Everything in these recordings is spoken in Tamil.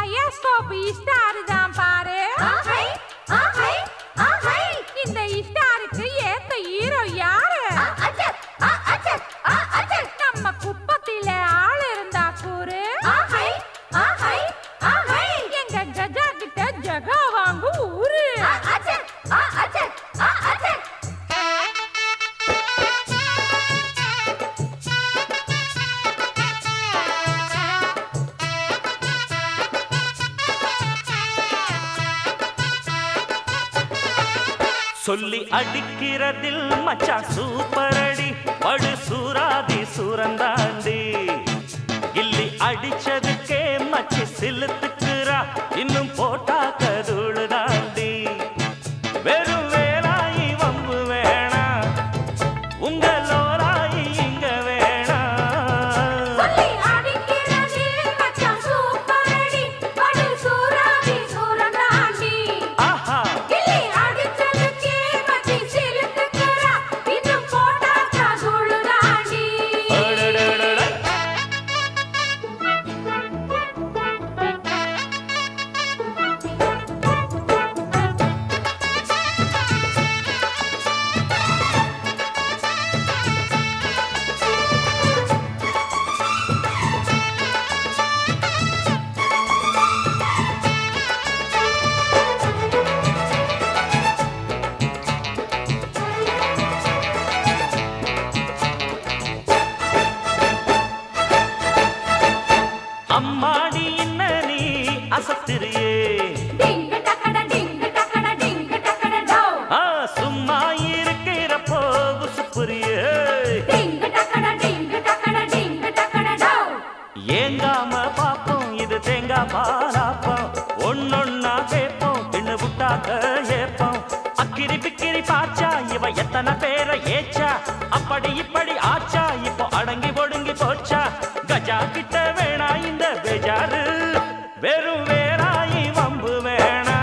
பையாஸ்கோப் ஸ்டார் தான் பாரு ஆஹை ஆஹை ஆஹை இந்த ஸ்டாருக்கு ஏத்த ஹீரோ யாரு ஆ அச்சக் ஆ அச்சக் ஆ அச்சக் நம்ம குப்பத்தில ஆள் இருந்தா கூறு ஆஹை ஆஹை ஆஹை எங்க கஜா கிட்ட ஜகா வாங்கு ஊரு ஆ அச்சக் ஆ அச்சக் ஆ அச்சக் சொல்லி அடிக்கிறதில் மச்சான் சூப்பர் அடி படு சூராதி சூரந்தாண்டி கில்லி அடிச்சதுக்கே மச்சி சிலுத்துக்குறா இன்னும் போட்டா கதுழு தாண்டி வெறும் வேலாயி வம்பு வேணாம் உங்களோராயி இங்க வேணாம் சொல்லி அடிக்கிறது மச்சான் சூப்பர் அடி படு சூராதி சூரனாண்டி ஆஹா கிளி அடிச்சதுக்கே மச்சி சிலுத்துக்குறா இன்னும் போட்டாக்கா சுழுதாண்டி அடடடடட. அம்மாடி என்ன நீ அசத்திரியே டிங்கு டக்கட டிங்கு டக்கட டிங்கு டக்கட டோ ஆ சும்மா இருக்கிறப்போ உசுப்புரியே டிங்கு டக்கட டிங்கு டக்கட டிங்கு டக்கட டோ ஏங்காம பாப்போம் இது தேங்காய் பாலாப்போம் ஒன்னொன்னா கேட்போம் தின்னு விட்டாக்க ஏப்போம் அக்கிரி பிக்கிரி பாச்சா இவ எத்தனை பேரை ஏச்சா அப்படி இப்படி ஆச்சா இப்போ அடங்கி ஒடுங்கி போச்சா கஜா கிட்ட வேணா இந்த பெஜாரு வெறும் வேறாயி வம்பு வேணா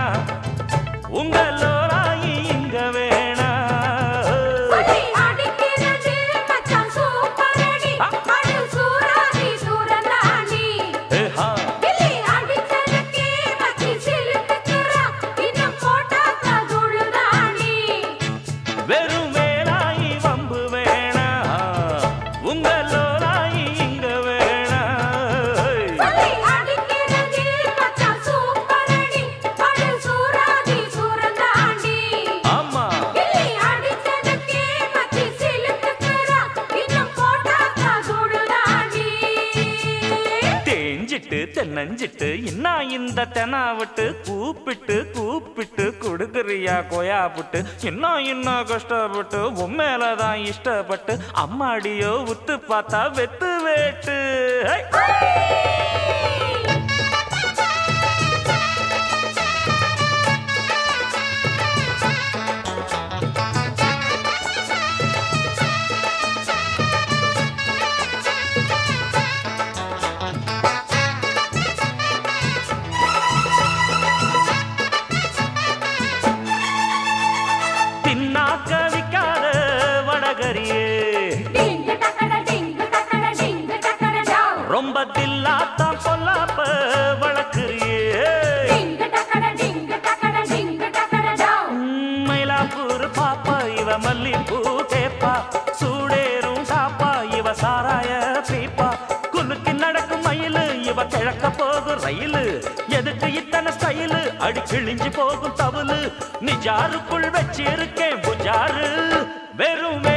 உங்களோராயி இங்க வேணா சொல்லி அடிக்கிறது மச்சான் சூப்பர் அடி படு சூராதி சூரனாண்டி ஏஹா. கிளி அடிச்சதுக்கே மச்சி சிலுத்துக்குறா இன்னும் போட்டாக்கா சுழுதாண்டி வெறும் வேலாயி வம்பு வேணா உங்களோராயி இங்க வேணா சொல்லி அடிக்கிறது மச்சான் சூப்பர் அடி படு சூராதி சூரனாண்டி ஆமா கிளி அடிச்சதுக்கே மச்சி சிலுத்துக்குறா இன்னும் போட்டாக்கா சுழுதாண்டி தேஞ்சிட்டு தென்னஞ்சிட்டு இன்னா இந்த தெனாவிட்டு கூப்பிட்டு கூப்பிட்டு கொடுக்குறியா கொயா புட்டு இன்னும் இன்னும் கஷ்டப்பட்டு உண்மையிலதான் இஷ்டப்பட்டு அம்மாடியோ உத்து பார்த்தா வெத்து வேட்டு high! தின்னாக்க விக்காத வடகரியே Tinku டக்கட Tinku டக்கட Tinku டக்கட to ரொம்ப தில்லாத்தான் பொல்லாப்ப வளர்க்குறியே டிங்கு டக்கட டிங்கு டக்கட டிங்கு டக்கட டோ ம், மயிலாப்பூர் பாப்பா இவ மல்லிப்பூ கேப்பா சூடேறும் காப்பா இவ சாராய பீப்பா குலுக்கி நடக்கும் மயிலு இவ கிழக்க போகும் ரயிலு எதுக்கு இத்தனை ஸ்டைலு அடி கிழிஞ்சு போகும் தவுலு நிஜாருக்குள் வச்சிருக்கேன் புஜாரு வெறும்